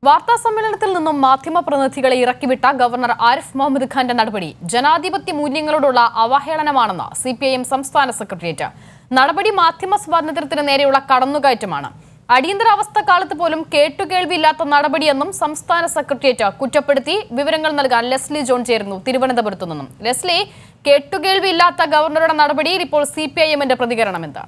വാർത്താ സമ്മേളനത്തിൽ നിന്നും മാധ്യമപ്രതിനിധികളെ ഇറക്കിവിട്ട ഗവർണർ ആരിഫ് മുഹമ്മദ് ഖാന്റെ നടപടി ജനാധിപത്യ മൂല്യങ്ങളോടുള്ള അവഹേളനമാണെന്ന് സി പി ഐ എം സംസ്ഥാന സെക്രട്ടേറിയറ്റ് നടപടി മാധ്യമ സ്വാതന്ത്ര്യത്തിന് നേരെയുള്ള കടന്നുകയറ്റമാണ് അടിയന്തരാവസ്ഥ കാലത്ത് പോലും കേട്ടുകേൾവിയില്ലാത്ത നടപടിയെന്നും സംസ്ഥാന സെക്രട്ടേറിയറ്റ് കുറ്റപ്പെടുത്തി വിവരങ്ങൾ നൽകാൻ ലെസ്ലി ജോൺ ചേരുന്നു തിരുവനന്തപുരത്തു നിന്നും ലെസ്ലി കേട്ടുകേൾവിയില്ലാത്ത ഗവർണറുടെ നടപടിയിൽ ഇപ്പോൾ സി പി ഐ എമ്മിന്റെ പ്രതികരണം എന്താണ്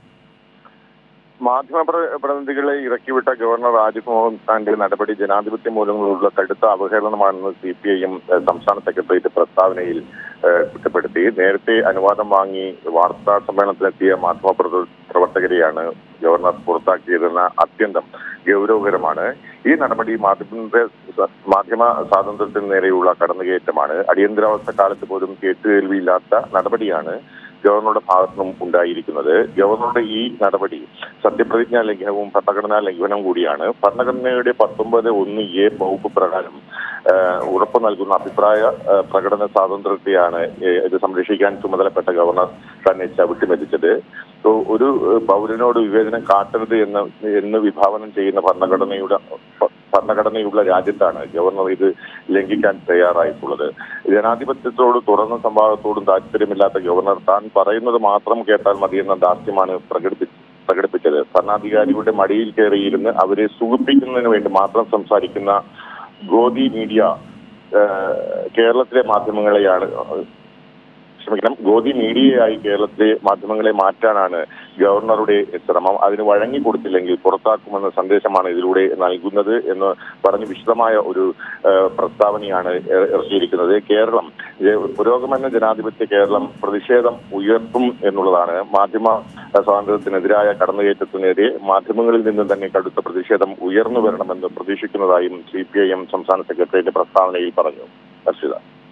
മാധ്യമ പ്ര- പ്രതിനിധികളെ ഇറക്കിവിട്ട ഗവർണർ ആരിഫ് മുഹമ്മദ് ഖാന്റെ നടപടി ജനാധിപത്യ മൂലങ്ങളുള്ള കടുത്ത അവഹേളനമാണെന്ന് സി പി ഐ എം സംസ്ഥാന സെക്രട്ടേറിയറ്റ് പ്രസ്താവനയിൽ ഏഹ്, കുറ്റപ്പെടുത്തി നേരത്തെ അനുവാദം വാങ്ങി വാർത്താ സമ്മേളനത്തിലെത്തിയ മാധ്യമ പ്രവർ- പ്രവർത്തകരെയാണ് ഗവർണർ പുറത്താക്കിയതെന്ന അത്യന്തം ഗൗരവകരമാണ് ഈ നടപടി മാധ്യമ മാധ്യമ സ്വാതന്ത്ര്യത്തിന് നേരെയുള്ള കടന്നുകയറ്റമാണ് അടിയന്തരാവസ്ഥ കാലത്ത് പോലും കേട്ടുകേൾവിയില്ലാത്ത നടപടിയാണ് ഗവർണറുടെ ഭാഗത്തുനിന്നും ഉണ്ടായിരിക്കുന്നത് ഗവർണറുടെ ഈ നടപടി സത്യപ്രതിജ്ഞാ ലംഘനവും ഭരണഘടനാ ലംഘനം കൂടിയാണ് ഭരണഘടനയുടെ പത്തൊമ്പത് ഒന്ന് എ വകുപ്പ് പ്രകാരം ഏഹ്, ഉറപ്പു നൽകുന്ന അഭിപ്രായ ഏഹ്, പ്രകടന സ്വാതന്ത്ര്യത്തെയാണ് ഏഹ്, ഇത് സംരക്ഷിക്കാൻ ചുമതലപ്പെട്ട ഗവർണർ തന്നെ ചവിട്ടിമെതിച്ചത് സോ ഒരു ഏഹ്, പൗരനോട് വിവേചനം കാട്ടരുത് എന്ന് എന്ന് വിഭാവനം ചെയ്യുന്ന ഭരണഘടനയുടെ ഭരണഘടനയുള്ള രാജ്യത്താണ് ഗവർണർ ഇത് ലംഘിക്കാൻ തയ്യാറായിട്ടുള്ളത് ജനാധിപത്യത്തോട് തുറന്ന സംവാദത്തോടും താല്പര്യമില്ലാത്ത ഗവർണർ താൻ പറയുന്നത് മാത്രം കേട്ടാൽ മതിയെന്ന ദാർഢ്യമാണ് പ്രകടിപ്പി പ്രകടിപ്പിച്ചത് ഭരണാധികാരിയുടെ മടിയിൽ കയറിയിരുന്ന് അവരെ സുഖിപ്പിക്കുന്നതിന് വേണ്ടി മാത്രം സംസാരിക്കുന്ന ഗോദി മീഡിയ ഏഹ്, കേരളത്തിലെ മാധ്യമങ്ങളെയാണ് ക്ഷമിക്കണം ഗോദി മീഡിയയായി കേരളത്തിലെ മാധ്യമങ്ങളെ മാറ്റാനാണ് ഗവർണറുടെ ശ്രമം അതിന് വഴങ്ങി കൊടുത്തില്ലെങ്കിൽ പുറത്താക്കുമെന്ന സന്ദേശമാണ് ഇതിലൂടെ നൽകുന്നത് എന്ന് പറഞ്ഞ് വിശദമായ ഒരു ഏഹ്, പ്രസ്താവനയാണ് ഇറ- ഇറക്കിയിരിക്കുന്നത് കേരളം ഏഹ്, പുരോഗമന ജനാധിപത്യ കേരളം പ്രതിഷേധം ഉയർത്തും എന്നുള്ളതാണ് മാധ്യമ സ്വാതന്ത്ര്യത്തിനെതിരായ കടന്നുകയറ്റത്തിനെതിരെ മാധ്യമങ്ങളിൽ നിന്ന് തന്നെ കടുത്ത പ്രതിഷേധം ഉയർന്നു വരണമെന്ന് പ്രതീക്ഷിക്കുന്നതായും സി പി ഐ എം സംസ്ഥാന സെക്രട്ടേറിയറ്റ് പ്രസ്താവനയിൽ പറഞ്ഞു ഹർഷിത